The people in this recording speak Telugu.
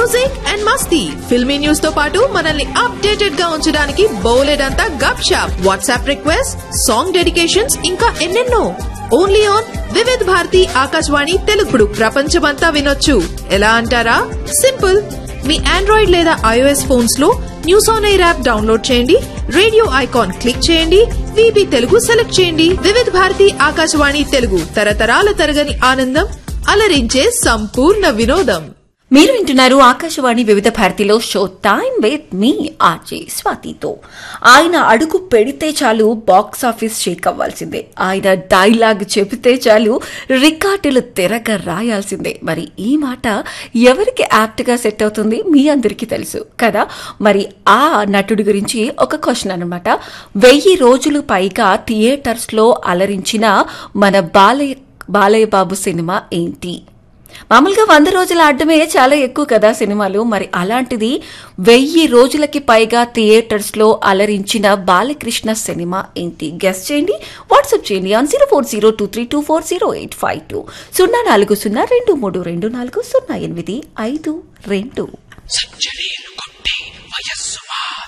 మ్యూజిక్ అండ్ మస్తీ ఫిల్మీ న్యూస్ తో పాటు మనల్ని అప్డేటెడ్ గా ఉంచడానికి బౌలెడంతా గప్ షాప్ వాట్సాప్ రిక్వెస్ట్ సాంగ్ డెడికేషన్స్ ఇంకా ఎన్నెన్నో ఓన్లీ ఆన్ వివిధ్ భారతి ఆకాశవాణి తెలుగుడు ప్రపంచమంతా వినొచ్చు ఎలా అంటారా సింపుల్ మీ ఆండ్రాయిడ్ లేదా ఐఓఎస్ ఫోన్స్ లో news on air app download చేయండి రేడియో ఐకాన్ క్లిక్ చేయండి విబి తెలుగు సెలెక్ట్ చేయండి వివిధ భారతి ఆకాశవాణి తెలుగు తరతరాల తరగని ఆనందం అలరించే సంపూర్ణ వినోదం మీరు వింటున్నారు ఆకాశవాణి వివిధ భారతిలో show time with me RJ స్వాతితో ఆయన అడుగు పెడితే చాలు బాక్స్ ఆఫీస్ షేక్ అవ్వాల్సిందే ఆయన డైలాగ్ చెబితే చాలు రికార్డులు తెరగ రాయాల్సిందే మరి ఈ మాట ఎవరికి యాప్ట్ గా సెట్ అవుతుంది మీ అందరికీ తెలుసు కదా మరి ఆ నటుడి గురించి ఒక క్వశ్చన్ అనమాట వెయ్యి రోజులు పైగా థియేటర్స్ లో అలరించిన మన బాలయ్య బాలయ్య బాబు సినిమా ఏంటి మామూలుగా వంద రోజులు ఆడడమే చాలా ఎక్కువ కదా సినిమాలు మరి అలాంటిది వెయ్యి రోజులకి పైగా థియేటర్స్ లో అలరించిన బాలకృష్ణ సినిమా ఏంటి గెస్ట్ చేయండి వాట్సాప్ చేయండి on zero four zero two three two four zero eight five two సున్నా నాలుగు సున్నా రెండు మూడు రెండు నాలుగు సున్నా ఎనిమిది ఐదు రెండు సజ్జన